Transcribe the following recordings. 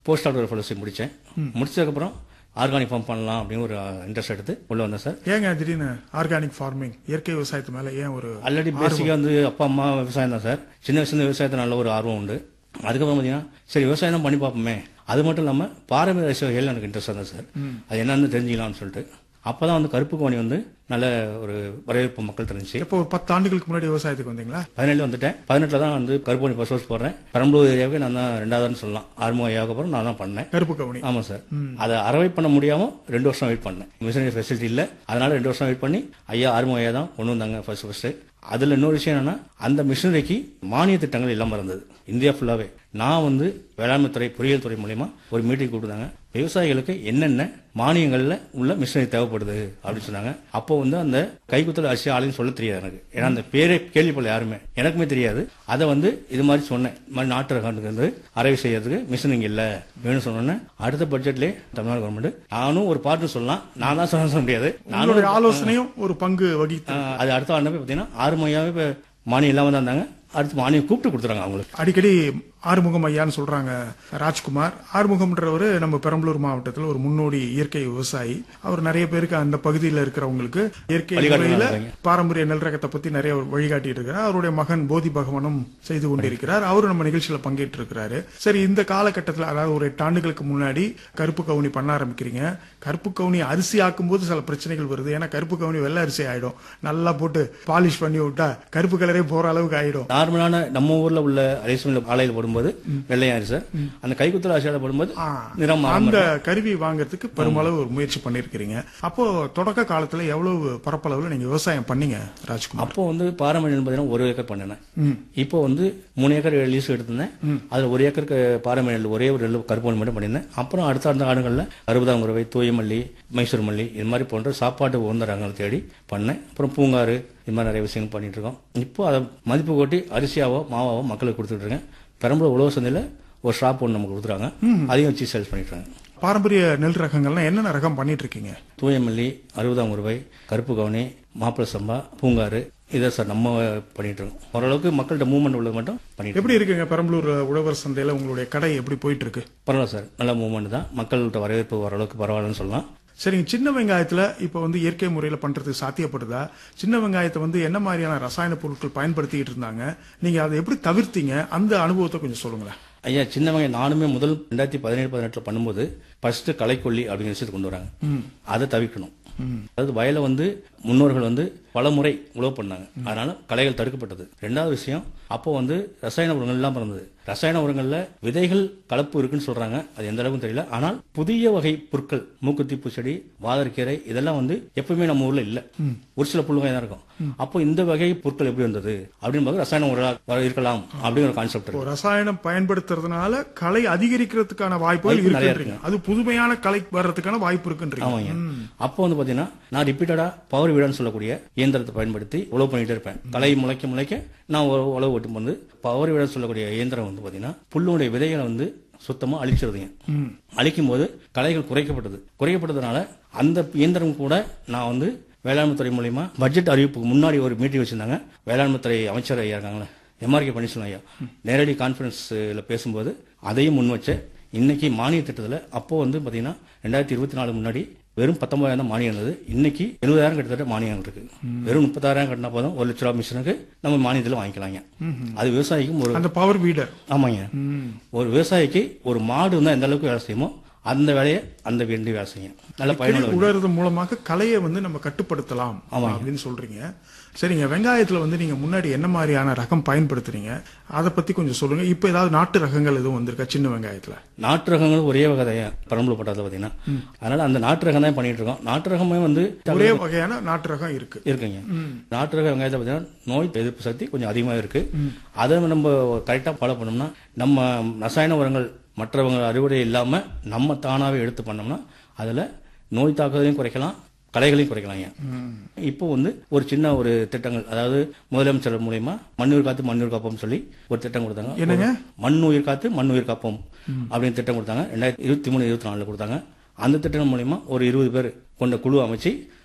Post doctor fellowship முடித்தேன் முடிச்சதுக்கப்புறம் organic form பண்ணலாம் அப்படின்னு ஒரு இன்ட்ரெஸ்ட் எடுத்து உள்ள வந்தேன் சார் ஏங்க திடீர்னு ஆர்கானிக் ஃபார்மிங் இயற்கை விவசாயத்து மேல ஏன் ஒரு ஆல்ரெடி பேசிக்காக வந்து அப்பா அம்மா விவசாயம் தான் சார் சின்ன வயசுல விவசாயத்தில் நல்ல ஒரு ஆர்வம் உண்டு அதுக்கப்புறம் பார்த்தீங்கன்னா சரி விவசாயம் தான் பண்ணி பார்ப்போமே அது மட்டும் இல்லாமல் பாரம்பரிய விவசாயிகள் எனக்கு இன்ட்ரெஸ்ட் தான் சார் அது என்னன்னு தெரிஞ்சுக்கலாம்னு சொல்லிட்டு அப்போ தான் வந்து கருப்பு கோணி வந்து நல்ல ஒரு வரவேற்பு மக்கள் தெரிஞ்சு எப்போ ஒரு பத்து ஆண்டுகளுக்கு முன்னாடி விவசாயத்துக்கு வந்தீங்களா பதினேழு வந்துட்டேன் பதினெட்டில் தான் வந்து கருப்பு கோணி ஃபர்ஸ்ட் ஹவுஸ் போடுறேன் பெரம்பலூர் ஏரியாவுக்கு நான் தான் ரெண்டாவதுன்னு சொல்லலாம் ஆறுமுக ஏரியாவுக்கு அப்புறம் நான் தான் பண்ணேன் கருப்பு கவுனி ஆமாம் சார் அதை அறவை பண்ண முடியாம ரெண்டு வருஷம் வெயிட் பண்ணேன் மிஷினரி ஃபெசிலிட்டி இல்லை அதனால ரெண்டு வருஷம் வெயிட் பண்ணி ஐயா ஆறுமுக ஐயா தான் கொண்டு வந்தாங்க ஃபர்ஸ்ட் ஃபர்ஸ்ட் அதில் இன்னொரு விஷயம் என்னன்னா அந்த மிஷினரிக்கு மானிய திட்டங்கள் இல்லாமல் இருந்தது இந்தியா ஃபுல்லாவே நான் வந்து வேளாண்மை துறை பொறியியல் துறை மூலயமா ஒரு மீட்டிங் கூப்பிட்டாங்க விவசாயிகளுக்கு என்னென்ன மானியங்கள்ல உள்ள மிஷினரி தேவைப்படுது அப்படின்னு சொன்னாங்க அப்போ வந்து அந்த கைக்குத்தல் அரிசி ஆளுன்னு சொல்ல தெரியாது எனக்கு ஏன்னா அந்த பேரே கேள்விப்படல யாருமே எனக்குமே தெரியாது அதை வந்து இது மாதிரி சொன்னேன் இந்த மாதிரி நாட்டு ரகத்துக்கு வந்து அரைவு செய்யறதுக்கு மிஷின் இங்க இல்ல வேணும்னு சொன்னோன்னே அடுத்த பட்ஜெட்லேயே தமிழ்நாடு கவர்மெண்ட் நானும் ஒரு பார்ட்னர் சொல்லலாம் நான் தான் சொல்ல சொல்ல முடியாது நானும் உங்களுடைய ஆலோசனையும் ஒரு பங்கு வகித்து ஆஹ், அது அடுத்த ஆண்டு போய் பார்த்தீங்கன்னா ஆறு மையாவே இப்போ மானியம் இல்லாமல் தான் இருந்தாங்க அடுத்து மானியம் கூப்பிட்டு கொடுத்துறாங்க அவங்களுக்கு அடிக்கடி ஆறுமுகம் ஐயான்னு சொல்றாங்க ராஜ்குமார் ஆறுமுகம்ன்றவர் நம்ம பெரம்பலூர் மாவட்டத்தில் ஒரு முன்னோடி இயற்கை விவசாயி அவர் நிறைய பேருக்கு அந்த பகுதியில் இருக்கிறவங்களுக்கு இயற்கை வழிகாட்டுதல் முறையில நடத்துறீங்க. பாரம்பரிய நெல் ரகத்தை பத்தி நிறைய வழிகாட்டிட்டு இருக்கிறார் அவருடைய மகன் போதி பகவானும் செய்து கொண்டிருக்கிறார் அவரும் நம்ம நிகழ்ச்சியில பங்கேற்று இருக்கிறாரு சரி இந்த காலகட்டத்தில் அதாவது ஒரு எட்டு ஆண்டுகளுக்கு முன்னாடி கருப்பு கவுனி பண்ண ஆரம்பிக்கிறீங்க கருப்பு கவுனி அரிசி ஆக்கும்போது சில பிரச்சனைகள் வருது ஏன்னா கருப்பு கவுனி வெள்ளை அரிசி ஆயிடும் நல்லா போட்டு பாலிஷ் பண்ணி விட்டா கருப்பு கலரே போற அளவுக்கு ஆயிடும் நார்மலான நம்ம ஊர்ல உள்ள அரிசி ஆலையில் போடும்போது வெள்ளையா அரிசி அந்த கைக்குத்தல் அரிசியால போடும்போது ஆ, நிறம் மாறும் அந்த கருவி வாங்குறதுக்கு பெருமளவு ஒரு முயற்சி பண்ணிருக்கிறீங்க அப்போ தொடக்க காலத்துல எவ்வளவு பரப்பளவுல நீங்க விவசாயம் பண்ணீங்க ராஜ்குமார் அப்போ வந்து பாரம்பரியம் பார்த்தீங்கன்னா ஒரு ஏக்கர் பண்ணினேன் இப்போ வந்து மூணு ஏக்கர் லீஸ் எடுத்திருந்தேன் அதுல ஒரு ஏக்கருக்கு பாரம்பரிய நெல் ஒரே ஒரு நெல் கருப்பு மட்டும் பண்ணியிருந்தேன் அப்புறம் அடுத்த அடுத்த ஆண்டுகளில் அறுபதாம் உறவை தூயமல்லி மைசூர் மல்லி இது மாதிரி போன்ற சாப்பாட்டு உகந்த ரகங்களை தேடி பண்ணேன் அப்புறம் பூங்காறு இது மாதிரி நிறைய விஷயங்கள் பண்ணிட்டு இருக்கோம் இப்போ அதை மதிப்பு கூட்டி அரிசியாவோ மாவாவோ மக்களுக்கு கொடுத்துட்டு இருக்கேன் பெரம்பலூர் உழவு சந்தையில் ஒரு ஷாப் ஒன்று நமக்கு கொடுத்துருக்காங்க அதையும் வச்சு சேல்ஸ் பண்ணிட்டு இருக்காங்க பாரம்பரிய நெல் ரகங்கள்லாம் என்னென்ன ரகம் பண்ணிட்டு இருக்கீங்க தூயமல்லி அறுபதாம் உருவை கருப்பு கவுனி மாப்பிள சம்பா பூங்காறு இதை சார் நம்ம பண்ணிட்டு இருக்கோம் ஓரளவுக்கு மக்கள்கிட்ட மூவ்மெண்ட் உள்ளது மட்டும் பண்ணிட்டு இருக்கோம். எப்படி இருக்குங்க பெரம்பலூர் உழவர் சந்தையில உங்களுடைய கடை எப்படி போயிட்டு இருக்கு பரவாயில்ல சார் நல்ல மூவ்மெண்ட் தான் மக்கள்கிட்ட வரவேற்பு ஓரளவுக்கு பரவாயில்லன்னு சொல்லலாம் சரிங்க சின்ன வெங்காயத்துல இப்ப வந்து இயற்கை முறையில பண்றதுக்கு சாத்தியப்படுதா சின்ன வெங்காயத்தை வந்து என்ன மாதிரியான ரசாயன பொருட்கள் பயன்படுத்திட்டு இருந்தாங்க நீங்க அதை எப்படி தவிர்த்தீங்க அந்த அனுபவத்தை கொஞ்சம் சொல்லுங்களேன் ஐயா சின்னவங்க நானுமே முதல் ரெண்டாயிரத்தி பதினேழு பதினெட்டுல பண்ணும்போது ஃபர்ஸ்ட் களைக்கொல்லி அப்படிங்கிற விஷயத்தை கொண்டு வராங்க அதை தவிர்க்கணும் அதாவது வயலை வந்து முன்னோர்கள் வந்து பல முறை உழவு பண்ணாங்க அதனால களைகள் தடுக்கப்பட்டது ரெண்டாவது விஷயம் அப்போ வந்து ரசாயன உரங்கள் இல்லாம இருந்தது ரசாயன உரங்கள்ல விதைகள் கலப்பு இருக்குன்னு சொல்றாங்க அது எந்த அளவுக்கு தெரியல ஆனால் புதிய வகை புற்கள் மூக்குத்தி பூச்செடி வாதற்கீரை இதெல்லாம் வந்து எப்பவுமே நம்ம ஊர்ல இல்ல ஒரு சில புல்லுங்க தான் இருக்கும் அப்போ இந்த வகை புற்கள் எப்படி வந்தது அப்படின்னு பார்க்க ரசாயன உரம் இருக்கலாம் அப்படிங்கிற கான்செப்ட் இப்போ இருக்கு ரசாயனம் பயன்படுத்துறதுனால களை அதிகரிக்கிறதுக்கான வாய்ப்புகள் வாய்ப்பு நிறைய இருக்குன்றீங்க அது புதுமையான களை வர்றதுக்கான வாய்ப்பு இருக்குன்றீங்க ஆமாங்க அப்போ வந்து பாத்தீங்கன்னா நான் ரிப்பீட்டடா பவர் வீடான்னு சொல்லக்கூடிய இயந்திரத்தை பயன்படுத்தி உழவு பண்ணிட்டே இருப்பேன் களை முளைக்க முளைக்க நான் ஒரு உழவு ஓட்டும் வந்து பவர் வீடான்னு சொல்லக்கூடிய இயந்திரம் வந்து பாத்தீங்கன்னா புல்லுடைய விதைகளை வந்து சுத்தமா அழிச்சிருதுங்க அழிக்கும் போது களைகள் குறைக்கப்பட்டது குறைக்கப்பட்டதுனால அந்த இயந்திரம் கூட நான் வந்து வேளாண்மை துறை மூலியமா பட்ஜெட் அறிவிப்புக்கு முன்னாடி ஒரு மீட்டிங் வச்சிருந்தாங்க வேளாண்மை துறை அமைச்சர் ஐயா இருக்காங்களே எம்ஆர்கே பன்னீர்செல்வம் ஐயா நேரடி கான்ஃபரன்ஸ்ல பேசும்போது அதையும் முன் வச்சேன் இன்னைக்கு மானிய திட்டத்துல அப்போ வந்து பாத்தீங்கன்னா ரெண்டாயிரத்தி இருபத்தி நாலு முன்னாடி வெறும் பத்தொன்பதாயிரம் தான் மானியம் இருந்தது இன்னைக்கு எழுபதாயிரம் கிட்டத்தட்ட மானியம் இருக்கு வெறும் முப்பதாயிரம் கட்டினா போதும் ஒரு லட்ச ரூபா மிஷினுக்கு நம்ம மானியத்தில் வாங்கிக்கலாங்க அது விவசாயிக்கும் ஒரு அந்த பவர் வீடர் ஆமாங்க ஒரு விவசாயிக்கு ஒரு மாடு இருந்தா எந்த அளவுக்கு வேலை செய்யுமோ அந்த வேலையை அந்த வேண்டி வேலை செய்யும் நல்ல பயனுள்ள உழறது மூலமாக கலையை வந்து நம்ம கட்டுப்படுத்தலாம் அப்படின்னு சொல்றீங்க சரிங்க வெங்காயத்துல வந்து நீங்க முன்னாடி என்ன மாதிரியான ரகம் பயன்படுத்துறீங்க அதை பத்தி கொஞ்சம் சொல்லுங்க இப்ப ஏதாவது நாட்டு ரகங்கள் எதுவும் வந்திருக்கா சின்ன வெங்காயத்துல நாட்டு ரகங்கள் ஒரே வகை தான் பரம்பு பட்டத்தில் பார்த்தீங்கன்னா அதனால அந்த நாட்டு ரகம் தான் பண்ணிட்டு இருக்கோம் நாட்டு ரகமே வந்து ஒரே வகையான நாட்டு ரகம் இருக்கு இருக்குங்க நாட்டு ரக வெங்காயத்தை பார்த்தீங்கன்னா நோய் எதிர்ப்பு சக்தி கொஞ்சம் அதிகமாக இருக்கு அதை நம்ம கரெக்டாக ஃபாலோ பண்ணோம்னா நம்ம ரசாயன உரங்கள் மற்றவங்க அறுவடை இல்லாம நம்ம தானாவே எடுத்து பண்ணோம்னா அதுல நோய் தாக்குதலையும் குறைக்கலாம் களைகளையும் குறைக்கலாங்க இப்போ வந்து ஒரு சின்ன ஒரு திட்டங்கள் அதாவது முதலமைச்சர் மூலியமா மண்ணுயிர் காத்து மண்ணுயிர் காப்போம் சொல்லி ஒரு திட்டம் கொடுத்தாங்க என்னங்க? மண் உயிர் காத்து மண் உயிர் காப்போம் அப்படின்னு திட்டம் கொடுத்தாங்க ரெண்டாயிரத்தி இருபத்தி மூணு இருபத்தி நாலுல கொடுத்தாங்க அந்த திட்டம் மூலியமா ஒரு இருபது பேர் கொண்ட குழு அமைச்சு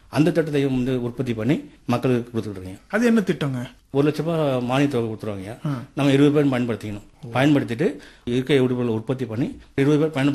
அந்த திட்டத்தை வந்து உற்பத்தி பண்ணி மக்களுக்கு கொடுத்துட்டு இருக்கீங்க அது என்ன திட்டங்க ஒரு லட்ச ரூபாய் மானிய தொகை கொடுத்துருவாங்க நம்ம இருபது பேர் பயன்படுத்திக்கணும் பயன்படுத்திட்டு இருக்க விடுபொருளை உற்பத்தி பண்ணி இருபது பேர் பயன்படுத்த